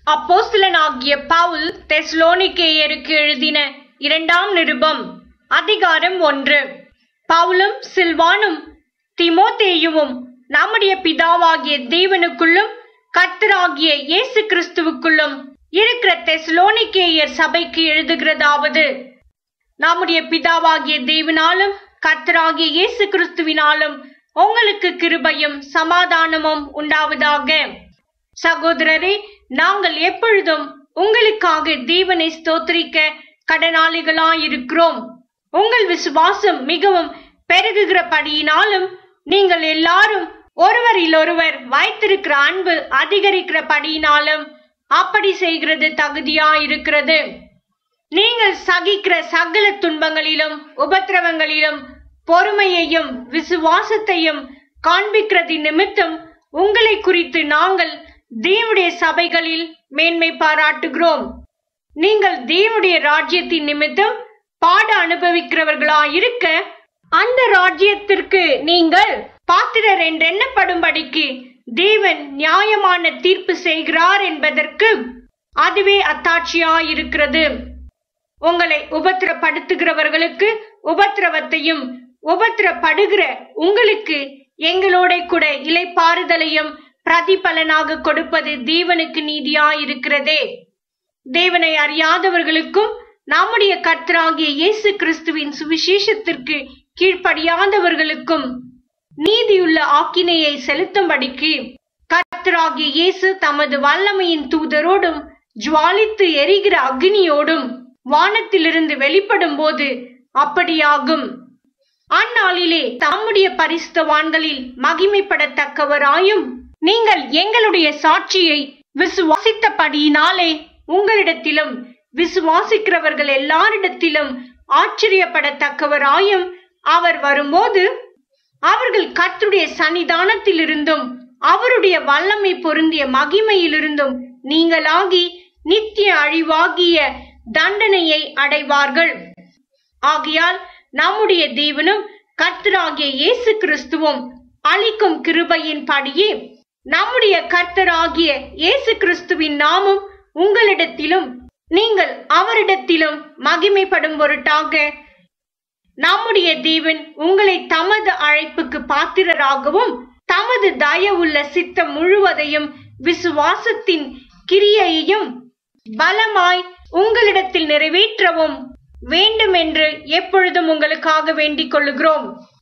அப்போஸ்தலனாகிய பவுல் தெஸ்லோனிக்கேயருக்கு எழுதின இரண்டாம் நிருபம் அதிகாரம் ஒன்று பவுலும் சில்வானும் திமோத்தேயுவும் நம்முடைய பிதாவாகிய தேவனுக்குள்ளும் கர்த்தராகிய இயேசு கிறிஸ்துவுக்குள்ளும் இருக்கிற தெஸ்லோனிக்கேயர் சபைக்கு எழுதுகிறதாவது நம்முடைய பிதாவாகிய தேவனாலும் கர்த்தராகிய இயேசு கிறிஸ்துவினாலும் உங்களுக்கு கிருபையும் சமாதானமும் உண்டாவதாக சகோதரரே நாங்கள் எப்பொழுதும் உங்களுக்காக தேவனை ஸ்தோத்திரிக்க கடனாளிகளாயிருக்கிறோம் உங்கள் விசுவாசம் மிகவும் பெருகுகிறபடியினாலும் நீங்கள் எல்லாரும் ஒருவரிலொருவர் வைத்திருக்கிற அன்பு அதிகரிக்கிறபடியினாலும் அப்படி செய்கிறது தகுதியாயிருக்கிறது நீங்கள் சகிக்கிற சகல துன்பங்களிலும் உபத்திரவங்களிலும் பொறுமையையும் விசுவாசத்தையும் காண்பிக்கிறது நிமித்தம் உங்களை குறித்து நாங்கள் தேவனுடைய சபைகளில் மேன்மை பாராட்டுகிறோம் நீங்கள் தேவனுடைய ராஜ்யத்தின் நிமித்தம் பாட அனுபவிக்கிறவர்களாயிருக்க அந்த ராஜ்யத்திற்கு நீங்கள் பாத்திரர் என்றெண்ணப்படும்படிக்கு தேவன் நியாயமான தீர்ப்பு செய்கிறார் என்பதற்கு அதுவே அத்தாட்சியாயிருக்கிறது உங்களை உபத்திரப்படுத்துகிறவர்களுக்கு உபத்திரவத்தையும் உபத்திரப்படுகிற உங்களுக்கு எங்களோட கூட இலைப்பாறுதலையும் பிரதிபலனாக கொடுப்பது தேவனுக்கு நீதியாயிருக்கிறதே தேவனை அறியாதவர்களுக்கும் நம்முடைய கர்த்தராகிய இயேசு கிறிஸ்துவின் சுவிசேஷத்திற்கு கீழ்ப்படியாதவர்களுக்கும் நீதியுள்ள ஆக்கினையை செலுத்தும்படிக்கு கர்த்தராகிய இயேசு தமது வல்லமையின் தூதரோடும் ஜுவாலித்து எரிகிற அக்னியோடும் வானத்திலிருந்து வெளிப்படும் போது அப்படியாகும் அந்நாளிலே தம்முடைய பரிசுத்தவான்களில் மகிமைப்படத்தக்கவராயும் நீங்கள் எங்களுடைய சாட்சியை விசுவாசித்தபடியினாலே உங்களிடத்திலும் விசுவாசிக்கிறவர்கள் எல்லாரிடத்திலும் ஆச்சரியப்படத்தக்கவராயும் அவர் வரும்போது அவர்கள் கர்த்தருடைய சன்னிதானத்திலிருந்தும் அவருடைய வல்லமை பொருந்திய மகிமையிலிருந்தும் நீங்களாகி நித்திய அழிவாகிய தண்டனையை அடைவார்கள் ஆகையால் நம்முடைய தேவனும் கர்த்தராகிய இயேசு கிறிஸ்துவும் அளிக்கும் கிருபையின் படியே நம்முடைய கர்த்தராகிய இயேசு கிறிஸ்துவின் நாமும் உங்களிடத்திலும் நீங்கள் அவரிடத்திலும் மகிமைப்படும் பொருட்டாக நம்முடைய தேவன் உங்களை தமது அழைப்புக்கு பாத்திரராகவும் தமது தயவுள்ள சித்தம் முழுவதையும் விசுவாசத்தின் கிரியையையும் பலமாய் உங்களிடத்தில் நிறைவேற்றவும் வேண்டும் என்று எப்பொழுதும் உங்களுக்காக வேண்டிக் கொள்ளுகிறோம்